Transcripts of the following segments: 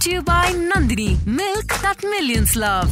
to you by Nandini, milk that millions love.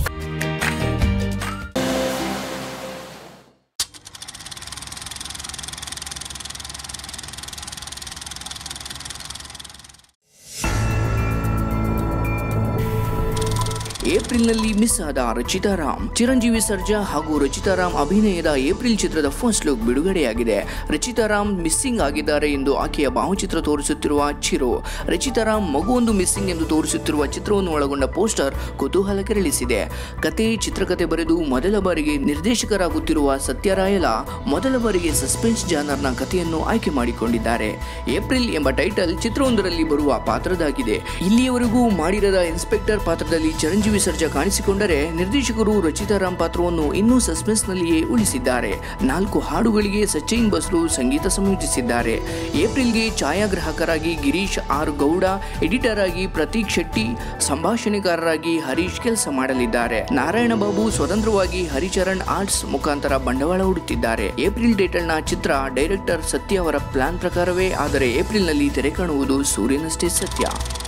ಏಪ್ರಿಲ್ನಲ್ಲಿ miss ಆದ ರಚಿತಾ ರಾಮ್ ಚಿರಂಜೀವಿ ಸರ್ಜಾ ಹಾಗೂ ರಚಿತಾ ರಾಮ್ ಅಭಿನಯದ ಏಪ್ರಿಲ್ ಚಿತ್ರದ ಫಸ್ಟ್ ಲುಕ್ ಬಿಡುಗಡೆಯಾಗಿದೆ ರಚಿತಾ ರಾಮ್ ಮಿಸ್ಸಿಂಗ್ ಆಗಿದ್ದಾರೆ ಎಂದು ಆಕೆಯ ಭಾವಚಿತ್ರ ತೋರಿಸುತ್ತಿರುವ ಚಿರು ರಚಿತಾ ರಾಮ್ ಮಗುವೊಂದು ಮಿಸ್ಸಿಂಗ್ ಎಂದು ತೋರಿಸುತ್ತಿರುವ ಚಿತ್ರವನ್ನು ಒಳಗೊಂಡ ಪೋಸ್ಟರ್ ಕುತೂಹಲ ಕೆರಳಿಸಿದೆ ಕತೆ ಚಿತ್ರಕಥೆ ಬರೆದು ಮೊದಲ ಬಾರಿಗೆ ನಿರ್ದೇಶಕರಾಗುತ್ತಿರುವ ಸತ್ಯರಾಯಲ ಮೊದಲ ಬಾರಿಗೆ ಸಸ್ಪೆನ್ಸ್ ಜಾನರ್ನ ಕಥೆಯನ್ನು ಆಯ್ಕೆ ಮಾಡಿಕೊಂಡಿದ್ದಾರೆ ಏಪ್ರಿಲ್ ಎಂಬ ಟೈಟಲ್ ಚಿತ್ರವೊಂದರಲ್ಲಿ ಬರುವ ಪಾತ್ರದಾಗಿದೆ ಇಲ್ಲಿಯವರೆಗೂ ಮಾಡಿರದ ಇನ್ಸ್ಪೆಕ್ಟರ್ ಪಾತ್ರದಲ್ಲಿ ಚಿರಂಜೀವಿ ಸರ್ಜಾ ಕಾಣಿಸಿಕೊಂಡರೆ ನಿರ್ದೇಶಕರು ರಚಿತಾರಾಮ್ ಪಾತ್ರವನ್ನು ಇನ್ನೂ ಸಸ್ಪೆನ್ಸ್ ನಲ್ಲಿಯೇ ಉಳಿಸಿದ್ದಾರೆ ನಾಲ್ಕು ಹಾಡುಗಳಿಗೆ ಸಚಿನ್ ಬಸ್ರು ಸಂಗೀತ ಸಂಯೋಜಿಸಿದ್ದಾರೆ ಏಪ್ರಿಲ್ಗೆ ಛಾಯಾಗ್ರಾಹಕರಾಗಿ ಗಿರೀಶ್ ಆರ್ ಗೌಡ ಎಡಿಟರ್ ಆಗಿ ಪ್ರತೀಕ್ ಶೆಟ್ಟಿ ಸಂಭಾಷಣೆಗಾರರಾಗಿ ಹರೀಶ್ ಕೆಲಸ ಮಾಡಲಿದ್ದಾರೆ ನಾರಾಯಣ ಬಾಬು ಸ್ವತಂತ್ರವಾಗಿ ಹರಿಚರಣ್ ಆರ್ಟ್ಸ್ ಮುಖಾಂತರ ಬಂಡವಾಳ ಹೂಡುತ್ತಿದ್ದಾರೆ ಏಪ್ರಿಲ್ ಟೈಟಲ್ನ ಚಿತ್ರ ಡೈರೆಕ್ಟರ್ ಸತ್ಯ ಅವರ ಪ್ಲಾನ್ ಪ್ರಕಾರವೇ ಆದರೆ ಏಪ್ರಿಲ್ನಲ್ಲಿ ತೆರೆ ಕಾಣುವುದು ಸೂರ್ಯನಷ್ಟೇ ಸತ್ಯ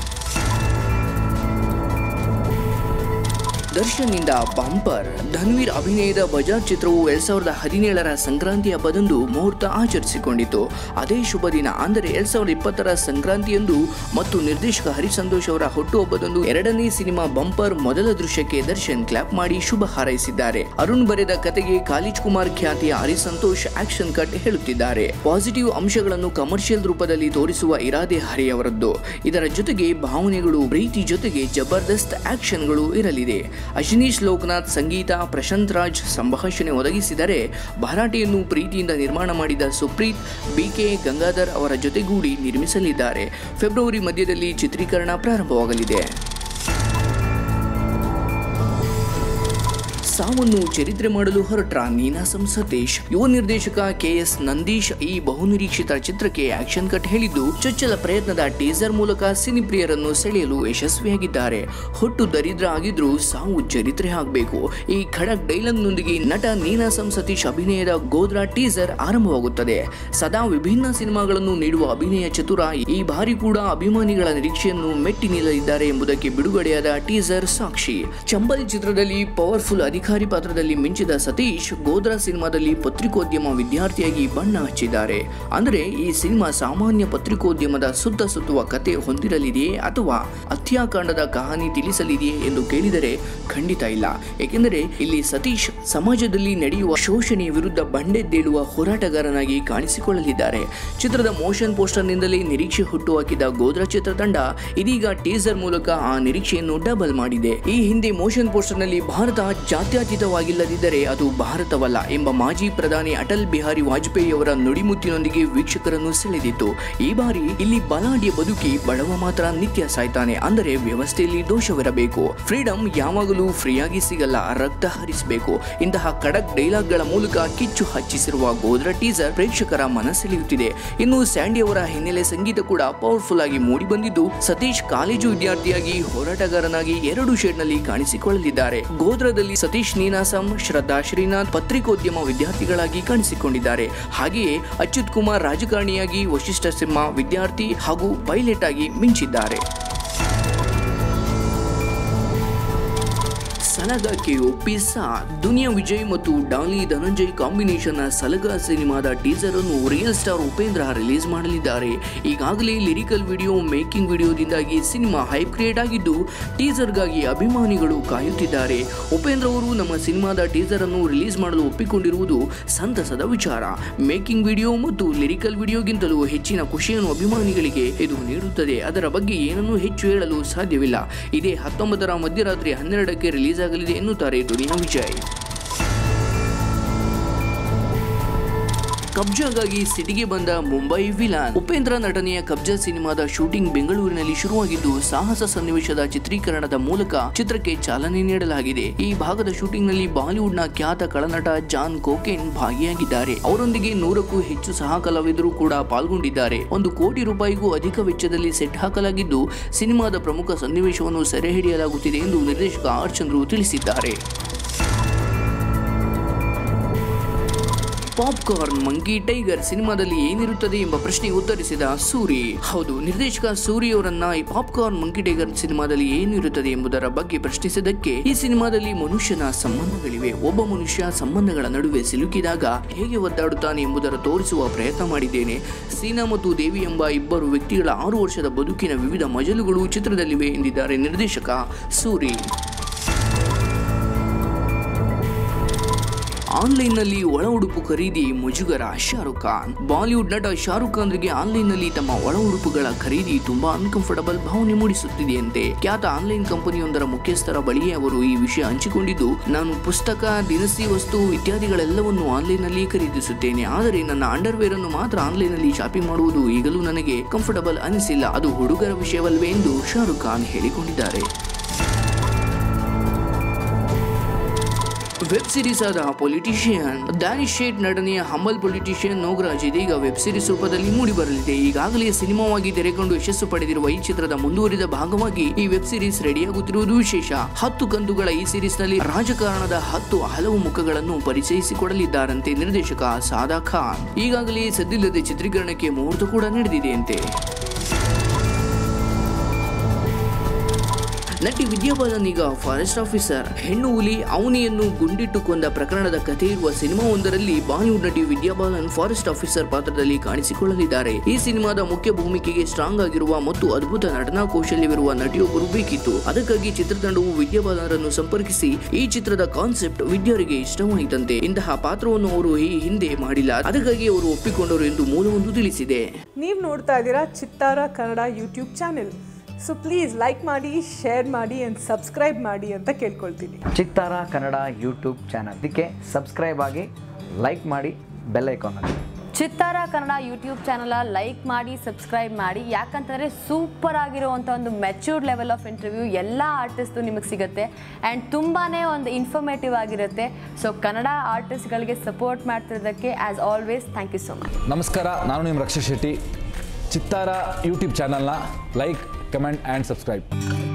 ದರ್ಶನ್ನಿಂದ ಬಂಪರ್ ಧನ್ವೀರ್ ಅಭಿನಯದ ಬಜಾಜ್ ಚಿತ್ರವು ಎರಡ್ ಸಾವಿರದ ಹದಿನೇಳರ ಸಂಕ್ರಾಂತಿ ಹಬ್ಬದಂದು ಮುಹೂರ್ತ ಆಚರಿಸಿಕೊಂಡಿತು ಅದೇ ಶುಭ ದಿನ ಅಂದರೆ ಎರಡ್ ಸಾವಿರದ ಇಪ್ಪತ್ತರ ಸಂಕ್ರಾಂತಿಯಂದು ಮತ್ತು ನಿರ್ದೇಶಕ ಹರಿಸಂತೋಷ್ ಅವರ ಹುಟ್ಟುಹಬ್ಬದಂದು ಎರಡನೇ ಸಿನಿಮಾ ಬಂಪರ್ ಮೊದಲ ದೃಶ್ಯಕ್ಕೆ ದರ್ಶನ್ ಕ್ಲಾಪ್ ಮಾಡಿ ಶುಭ ಹಾರೈಸಿದ್ದಾರೆ ಅರುಣ್ ಬರೆದ ಕತೆಗೆ ಕಾಲೇಜ್ ಕುಮಾರ್ ಖ್ಯಾತಿಯ ಹರಿಸಂತೋಷ್ ಆಕ್ಷನ್ ಕಟ್ ಹೇಳುತ್ತಿದ್ದಾರೆ ಪಾಸಿಟಿವ್ ಅಂಶಗಳನ್ನು ಕಮರ್ಷಿಯಲ್ ರೂಪದಲ್ಲಿ ತೋರಿಸುವ ಇರಾದೆ ಹರಿಯವರದ್ದು ಇದರ ಜೊತೆಗೆ ಭಾವನೆಗಳು ಪ್ರೀತಿ ಜೊತೆಗೆ ಜಬರ್ದಸ್ತ್ ಆಕ್ಷನ್ಗಳು ಇರಲಿದೆ ಅಶನೀಶ್ ಲೋಕನಾಥ್ ಸಂಗೀತ ಪ್ರಶಾಂತ್ ರಾಜ್ ಸಂಭಾಷಣೆ ಒದಗಿಸಿದರೆ ಭರಾಟೆಯನ್ನು ಪ್ರೀತಿಯಿಂದ ನಿರ್ಮಾಣ ಮಾಡಿದ ಸುಪ್ರೀತ್ ಬಿಕೆ ಗಂಗಾಧರ್ ಅವರ ಜೊತೆಗೂಡಿ ನಿರ್ಮಿಸಲಿದ್ದಾರೆ ಫೆಬ್ರವರಿ ಮಧ್ಯದಲ್ಲಿ ಚಿತ್ರೀಕರಣ ಪ್ರಾರಂಭವಾಗಲಿದೆ ಸಾವನ್ನು ಚರಿತ್ರೆ ಮಾಡಲು ಹೊರಟ್ರ ನೀನಾಸಂ ಸತೀಶ್ ಯುವ ನಿರ್ದೇಶಕ ಕೆ ಎಸ್ ನಂದೀಶ್ ಈ ಬಹುನಿರೀಕ್ಷಿತ ಚಿತ್ರಕ್ಕೆ ಆಕ್ಷನ್ ಕಟ್ ಹೇಳಿದ್ದು ಚೊಚ್ಚಲ ಪ್ರಯತ್ನದ ಟೀಸರ್ ಮೂಲಕ ಸಿನಿಪ್ರಿಯರನ್ನು ಸೆಳೆಯಲು ಯಶಸ್ವಿಯಾಗಿದ್ದಾರೆ ಹೊಟ್ಟು ದರಿದ್ರ ಆಗಿದ್ರೂ ಸಾವು ಚರಿತ್ರೆ ಆಗಬೇಕು ಈ ಖಡಕ್ ಡೈಲಾಗ್ನೊಂದಿಗೆ ನಟ ನೀನಾಸಂ ಸತೀಶ್ ಅಭಿನಯದ ಗೋದ್ರಾ ಟೀಸರ್ ಆರಂಭವಾಗುತ್ತದೆ ಸದಾ ವಿಭಿನ್ನ ಸಿನಿಮಾಗಳನ್ನು ನೀಡುವ ಅಭಿನಯ ಚತುರ ಈ ಬಾರಿ ಕೂಡ ಅಭಿಮಾನಿಗಳ ನಿರೀಕ್ಷೆಯನ್ನು ಮೆಟ್ಟಿ ನಿಲ್ಲಲಿದ್ದಾರೆ ಎಂಬುದಕ್ಕೆ ಬಿಡುಗಡೆಯಾದ ಟೀಸರ್ ಸಾಕ್ಷಿ ಚಂಬಲ್ ಚಿತ್ರದಲ್ಲಿ ಪವರ್ಫುಲ್ ಅಧಿಕಾರಿ ಪಾತ್ರದಲ್ಲಿ ಮಿಂಚಿದ ಸತೀಶ್ ಗೋದ್ರಾ ಸಿನಿಮಾದಲ್ಲಿ ಪತ್ರಿಕೋದ್ಯಮ ವಿದ್ಯಾರ್ಥಿಯಾಗಿ ಬಣ್ಣ ಹಚ್ಚಿದ್ದಾರೆ ಅಂದರೆ ಈ ಸಿನಿಮಾ ಸಾಮಾನ್ಯ ಪತ್ರಿಕೋದ್ಯಮದ ಸುತ್ತ ಸುತ್ತುವ ಕತೆ ಹೊಂದಿರಲಿದೆಯೇ ಅಥವಾ ಹತ್ಯಾಕಾಂಡದ ಕಹಾನಿ ತಿಳಿಸಲಿದೆಯೇ ಎಂದು ಕೇಳಿದರೆ ಖಂಡಿತ ಇಲ್ಲ ಏಕೆಂದರೆ ಇಲ್ಲಿ ಸತೀಶ್ ಸಮಾಜದಲ್ಲಿ ನಡೆಯುವ ಶೋಷಣೆಯ ವಿರುದ್ಧ ಬಂಡೆದ್ದೇಳುವ ಹೋರಾಟಗಾರನಾಗಿ ಕಾಣಿಸಿಕೊಳ್ಳಲಿದ್ದಾರೆ ಚಿತ್ರದ ಮೋಷನ್ ಪೋಸ್ಟರ್ನಿಂದಲೇ ನಿರೀಕ್ಷೆ ಹುಟ್ಟುಹಾಕಿದ ಗೋದ್ರಾ ಚಿತ್ರತಂಡ ಇದೀಗ ಟೀಸರ್ ಮೂಲಕ ಆ ನಿರೀಕ್ಷೆಯನ್ನು ಡಬಲ್ ಮಾಡಿದೆ ಈ ಹಿಂದೆ ಮೋಷನ್ ಪೋಸ್ಟರ್ನಲ್ಲಿ ಭಾರತ ಜಾತ್ಯತೀತವಾಗಿಲ್ಲದಿದ್ದರೆ ಅದು ಭಾರತವಲ್ಲ ಎಂಬ ಮಾಜಿ ಪ್ರಧಾನಿ ಅಟಲ್ ಬಿಹಾರಿ ವಾಜಪೇಯಿ ಅವರ ನುಡಿಮುತ್ತಿನೊಂದಿಗೆ ವೀಕ್ಷಕರನ್ನು ಸೆಳೆದಿತ್ತು ಈ ಬಾರಿ ಇಲ್ಲಿ ಬಲಾಢ್ಯ ಬದುಕಿ ಬಡವ ಮಾತ್ರ ನಿತ್ಯ ಸಾಯ್ತಾನೆ ಅಂದರೆ ವ್ಯವಸ್ಥೆಯಲ್ಲಿ ದೋಷವಿರಬೇಕು ಫ್ರೀಡಮ್ ಯಾವಾಗಲೂ ಫ್ರೀಯಾಗಿ ಸಿಗಲ್ಲ ರಕ್ತ ಹರಿಸಬೇಕು ಇಂತಹ ಖಡಕ್ ಡೈಲಾಗ್ಗಳ ಮೂಲಕ ಕಿಚ್ಚು ಹಚ್ಚಿಸಿರುವ ಗೋದ್ರ ಟೀಸರ್ ಪ್ರೇಕ್ಷಕರ ಮನಸೆಳೆಯುತ್ತಿದೆ ಇನ್ನು ಸ್ಯಾಂಡಿ ಅವರ ಹಿನ್ನೆಲೆ ಸಂಗೀತ ಕೂಡ ಪವರ್ಫುಲ್ ಆಗಿ ಮೂಡಿ ಬಂದಿದ್ದು ಸತೀಶ್ ಕಾಲೇಜು ವಿದ್ಯಾರ್ಥಿಯಾಗಿ ಹೋರಾಟಗಾರನಾಗಿ ಎರಡು ಶೇಡ್ನಲ್ಲಿ ಕಾಣಿಸಿಕೊಳ್ಳಲಿದ್ದಾರೆ ಗೋದ್ರದಲ್ಲಿ ಸತೀಶ್ ನೀನಾಸಂ ಶ್ರದ್ಧಾ ಶ್ರೀನಾಥ್ ಪತ್ರಿಕೋದ್ಯಮ ವಿದ್ಯಾರ್ಥಿಗಳಾಗಿ ಕಾಣಿಸಿಕೊಂಡಿದ್ದಾರೆ ಹಾಗೆಯೇ ಅಚ್ಯುತ್ ಕುಮಾರ್ ರಾಜಕಾರಣಿಯಾಗಿ ವಶಿಷ್ಠ ಸಿಂಹ ವಿದ್ಯಾರ್ಥಿ ಹಾಗೂ ಪೈಲಟ್ ಆಗಿ ಮಿಂಚಿದ್ದಾರೆ ಸಲಗಕ್ಕೆ ಒಪ್ಪಿಸ ದುನಿಯಾ ವಿಜಯ್ ಮತ್ತು ಡಾಲಿ ಧನಂಜಯ್ ಕಾಂಬಿನೇಷನ್ ಸಲಗ ಸಿನಿಮಾದ ಟೀಸರ್ ಅನ್ನು ರಿಯಲ್ ಸ್ಟಾರ್ ಉಪೇಂದ್ರ ರಿಲೀಸ್ ಮಾಡಲಿದ್ದಾರೆ ಈಗಾಗಲೇ ಲಿರಿಕಲ್ ವಿಡಿಯೋ ಮೇಕಿಂಗ್ ವಿಡಿಯೋದಿಂದಾಗಿ ಸಿನಿಮಾ ಹೈಪ್ ಕ್ರಿಯೇಟ್ ಆಗಿದ್ದು ಟೀಸರ್ಗಾಗಿ ಅಭಿಮಾನಿಗಳು ಕಾಯುತ್ತಿದ್ದಾರೆ ಉಪೇಂದ್ರ ಅವರು ನಮ್ಮ ಸಿನಿಮಾದ ಟೀಸರ್ ಅನ್ನು ರಿಲೀಸ್ ಮಾಡಲು ಒಪ್ಪಿಕೊಂಡಿರುವುದು ಸಂತಸದ ವಿಚಾರ ಮೇಕಿಂಗ್ ವಿಡಿಯೋ ಮತ್ತು ಲಿರಿಕಲ್ ವಿಡಿಯೋಗಿಂತಲೂ ಹೆಚ್ಚಿನ ಖುಷಿಯನ್ನು ಅಭಿಮಾನಿಗಳಿಗೆ ಇದು ನೀಡುತ್ತದೆ ಅದರ ಬಗ್ಗೆ ಏನನ್ನೂ ಹೆಚ್ಚು ಹೇಳಲು ಸಾಧ್ಯವಿಲ್ಲ ಇದೇ ಹತ್ತೊಂಬತ್ತರ ಮಧ್ಯರಾತ್ರಿ ಹನ್ನೆರಡಕ್ಕೆ ರಿಲೀಸ್ ಆಗಲಿದೆ ಎನ್ನುತ್ತಾರೆ ದುನಿಯಾ ವಿಜಯ್ ಕಬ್ಜಾಗಾಗಿ ಸಿಟಿಗೆ ಬಂದ ಮುಂಬೈ ವಿಲಾನ್ ಉಪೇಂದ್ರ ನಟನೆಯ ಕಬ್ಜಾ ಸಿನಿಮಾದ ಶೂಟಿಂಗ್ ಬೆಂಗಳೂರಿನಲ್ಲಿ ಶುರುವಾಗಿದ್ದು ಸಾಹಸ ಸನ್ನಿವೇಶದ ಚಿತ್ರೀಕರಣದ ಮೂಲಕ ಚಿತ್ರಕ್ಕೆ ಚಾಲನೆ ನೀಡಲಾಗಿದೆ ಈ ಭಾಗದ ಶೂಟಿಂಗ್ ನಲ್ಲಿ ಬಾಲಿವುಡ್ ನ ಖ್ಯಾತ ಕಳನಟ ಜಾನ್ ಕೋಕೆನ್ ಭಾಗಿಯಾಗಿದ್ದಾರೆ ಅವರೊಂದಿಗೆ ನೂರಕ್ಕೂ ಹೆಚ್ಚು ಸಹ ಕಲಾವಿದರು ಕೂಡ ಪಾಲ್ಗೊಂಡಿದ್ದಾರೆ ಒಂದು ಕೋಟಿ ರೂಪಾಯಿಗೂ ಅಧಿಕ ವೆಚ್ಚದಲ್ಲಿ ಸೆಟ್ ಹಾಕಲಾಗಿದ್ದು ಸಿನಿಮಾದ ಪ್ರಮುಖ ಸನ್ನಿವೇಶವನ್ನು ಸೆರೆ ಹಿಡಿಯಲಾಗುತ್ತಿದೆ ಎಂದು ನಿರ್ದೇಶಕ ಆರ್ ಚಂದ್ರು ತಿಳಿಸಿದ್ದಾರೆ ಪಾಪ್ಕಾರ್ನ್ ಮಂಕಿ ಟೈಗರ್ ಸಿನಿಮಾದಲ್ಲಿ ಏನಿರುತ್ತದೆ ಎಂಬ ಪ್ರಶ್ನೆಗೆ ಉತ್ತರಿಸಿದ ಸೂರಿ ಹೌದು ನಿರ್ದೇಶಕ ಸೂರಿ ಅವರನ್ನ ಈ ಪಾಪ್ಕಾರ್ನ್ ಮಂಕಿ ಟೈಗರ್ ಸಿನಿಮಾದಲ್ಲಿ ಏನಿರುತ್ತದೆ ಎಂಬುದರ ಬಗ್ಗೆ ಪ್ರಶ್ನಿಸಿದ್ದಕ್ಕೆ ಈ ಸಿನಿಮಾದಲ್ಲಿ ಮನುಷ್ಯನ ಸಂಬಂಧಗಳಿವೆ ಒಬ್ಬ ಮನುಷ್ಯ ಸಂಬಂಧಗಳ ನಡುವೆ ಸಿಲುಕಿದಾಗ ಹೇಗೆ ಒದ್ದಾಡುತ್ತಾನೆ ಎಂಬುದರ ತೋರಿಸುವ ಪ್ರಯತ್ನ ಮಾಡಿದ್ದೇನೆ ಸೀನಾ ಮತ್ತು ದೇವಿ ಎಂಬ ಇಬ್ಬರು ವ್ಯಕ್ತಿಗಳ ಆರು ವರ್ಷದ ಬದುಕಿನ ವಿವಿಧ ಮಜಲುಗಳು ಚಿತ್ರದಲ್ಲಿವೆ ಎಂದಿದ್ದಾರೆ ನಿರ್ದೇಶಕ ಸೂರಿ ಆನ್ಲೈನ್ನಲ್ಲಿ ಒಳ ಉಡುಪು ಖರೀದಿ ಮುಜುಗರ ಶಾರುಖ್ ಖಾನ್ ಬಾಲಿವುಡ್ ನಟ ಶಾರುಖ್ ಖಾನ್ರಿಗೆ ಆನ್ಲೈನ್ನಲ್ಲಿ ತಮ್ಮ ಒಳ ಉಡುಪುಗಳ ಖರೀದಿ ತುಂಬಾ ಅನ್ಕಂಫರ್ಟಬಲ್ ಭಾವನೆ ಮೂಡಿಸುತ್ತಿದೆಯಂತೆ ಖ್ಯಾತ ಆನ್ಲೈನ್ ಕಂಪನಿಯೊಂದರ ಮುಖ್ಯಸ್ಥರ ಬಳಿಯೇ ಅವರು ಈ ವಿಷಯ ಹಂಚಿಕೊಂಡಿದ್ದು ನಾನು ಪುಸ್ತಕ ದಿನಸಿ ವಸ್ತು ಇತ್ಯಾದಿಗಳೆಲ್ಲವನ್ನು ಆನ್ಲೈನ್ನಲ್ಲಿ ಖರೀದಿಸುತ್ತೇನೆ ಆದರೆ ನನ್ನ ಅಂಡರ್ವೇರ್ ಅನ್ನು ಮಾತ್ರ ಆನ್ಲೈನ್ನಲ್ಲಿ ಶಾಪಿಂಗ್ ಮಾಡುವುದು ಈಗಲೂ ನನಗೆ ಕಂಫರ್ಟಬಲ್ ಅನಿಸಿಲ್ಲ ಅದು ಹುಡುಗರ ವಿಷಯವಲ್ವೇ ಎಂದು ಶಾರುಖ್ ಖಾನ್ ಹೇಳಿಕೊಂಡಿದ್ದಾರೆ ವೆಬ್ ಸೀರೀಸ್ ಆದ ಪೊಲಿಟಿಷಿಯನ್ ಡ್ಯಾನಿಶ್ ಶೇಟ್ ನಟನೆಯ ಹಂಬಲ್ ಪೊಲಿಟಿಷಿಯನ್ ನೋಗರಾಜ್ ಇದೀಗ ವೆಬ್ ಸೀರೀಸ್ ರೂಪದಲ್ಲಿ ಮೂಡಿಬರಲಿದೆ ಈಗಾಗಲೇ ಸಿನಿಮಾವಾಗಿ ತೆರೆಕೊಂಡು ಯಶಸ್ಸು ಪಡೆದಿರುವ ಈ ಚಿತ್ರದ ಮುಂದುವರಿದ ಭಾಗವಾಗಿ ಈ ವೆಬ್ ಸೀರೀಸ್ ರೆಡಿಯಾಗುತ್ತಿರುವುದು ವಿಶೇಷ ಹತ್ತು ಕಂತುಗಳ ಈ ಸೀರೀಸ್ ನಲ್ಲಿ ರಾಜಕಾರಣದ ಹತ್ತು ಹಲವು ಮುಖಗಳನ್ನು ಪರಿಚಯಿಸಿಕೊಡಲಿದ್ದಾರಂತೆ ನಿರ್ದೇಶಕ ಸಾದಾ ಖಾನ್ ಈಗಾಗಲೇ ಸದ್ದಿಲ್ಲದೆ ಚಿತ್ರೀಕರಣಕ್ಕೆ ಮುಹೂರ್ತ ಕೂಡ ನಡೆದಿದೆಯಂತೆ ನಟಿ ವಿದ್ಯಾಬಾಲನ್ ಈಗ ಫಾರೆಸ್ಟ್ ಆಫೀಸರ್ ಹೆಣ್ಣು ಹುಲಿ ಅವನಿಯನ್ನು ಗುಂಡಿಟ್ಟು ಕೊಂದ ಪ್ರಕರಣದ ಕಥೆ ಇರುವ ಸಿನಿಮಾ ಒಂದರಲ್ಲಿ ಬಾಲಿವುಡ್ ನಟಿ ವಿದ್ಯಾಬಾಲನ್ ಫಾರೆಸ್ಟ್ ಆಫೀಸರ್ ಪಾತ್ರದಲ್ಲಿ ಕಾಣಿಸಿಕೊಳ್ಳಲಿದ್ದಾರೆ ಈ ಸಿನಿಮಾದ ಮುಖ್ಯ ಭೂಮಿಕೆಗೆ ಸ್ಟ್ರಾಂಗ್ ಆಗಿರುವ ಮತ್ತು ಅದ್ಭುತ ನಟನಾ ಕೌಶಲ್ಯವಿರುವ ನಟಿಯೊಬ್ಬರು ಬೇಕಿತ್ತು ಅದಕ್ಕಾಗಿ ಚಿತ್ರತಂಡವು ವಿದ್ಯಾಬಾಲನರನ್ನು ಸಂಪರ್ಕಿಸಿ ಈ ಚಿತ್ರದ ಕಾನ್ಸೆಪ್ಟ್ ವಿದ್ಯಾರಿಗೆ ಇಷ್ಟವಾಯಿತಂತೆ ಇಂತಹ ಪಾತ್ರವನ್ನು ಅವರು ಈ ಹಿಂದೆ ಮಾಡಿಲ್ಲ ಅದಕ್ಕಾಗಿ ಅವರು ಒಪ್ಪಿಕೊಂಡರು ಎಂದು ಮೂಲವೊಂದು ತಿಳಿಸಿದೆ ನೀವು ನೋಡ್ತಾ ಇದ್ದೀರಾ Chittara Kannada YouTube channel so please like ಮಾಡಿ ಶೇರ್ ಮಾಡಿ ಆ್ಯಂಡ್ ಸಬ್ಸ್ಕ್ರೈಬ್ ಮಾಡಿ ಅಂತ ಕೇಳ್ಕೊಳ್ತೀನಿ ಚಿತ್ತಾರ ಕನ್ನಡ ಯೂಟ್ಯೂಬ್ ಚಾನಲ್ ಇದಕ್ಕೆ ಸಬ್ಸ್ಕ್ರೈಬ್ ಆಗಿ ಲೈಕ್ ಮಾಡಿ ಬೆಲ್ ಐಕಾನ್ ಅಲ್ಲಿ Chittara Kannada YouTube channel like ಮಾಡಿ ಸಬ್ಸ್ಕ್ರೈಬ್ ಮಾಡಿ ಯಾಕಂತಂದರೆ ಸೂಪರ್ ಆಗಿರುವಂಥ ಒಂದು ಮೆಚ್ಯೂರ್ಡ್ ಲೆವೆಲ್ ಆಫ್ ಇಂಟರ್ವ್ಯೂ ಎಲ್ಲ ಆರ್ಟಿಸ್ಟು ನಿಮಗೆ ಸಿಗುತ್ತೆ ಆ್ಯಂಡ್ ತುಂಬಾ ಒಂದು ಇನ್ಫಾರ್ಮೇಟಿವ್ ಆಗಿರುತ್ತೆ ಸೊ ಕನ್ನಡ ಆರ್ಟಿಸ್ಟ್ಗಳಿಗೆ ಸಪೋರ್ಟ್ ಮಾಡ್ತಿರೋದಕ್ಕೆ as always thank you so much ನಮಸ್ಕಾರ ನಾನು ನಿಮ್ಮ ರಕ್ಷಾ ಶೆಟ್ಟಿ ಚಿತ್ತಾರ ಯೂಟ್ಯೂಬ್ ಚಾನಲ್ನ ಲೈಕ್ ಕಮೆಂಟ್ ಆ್ಯಂಡ್ ಸಬ್ಸ್ಕ್ರೈಬ್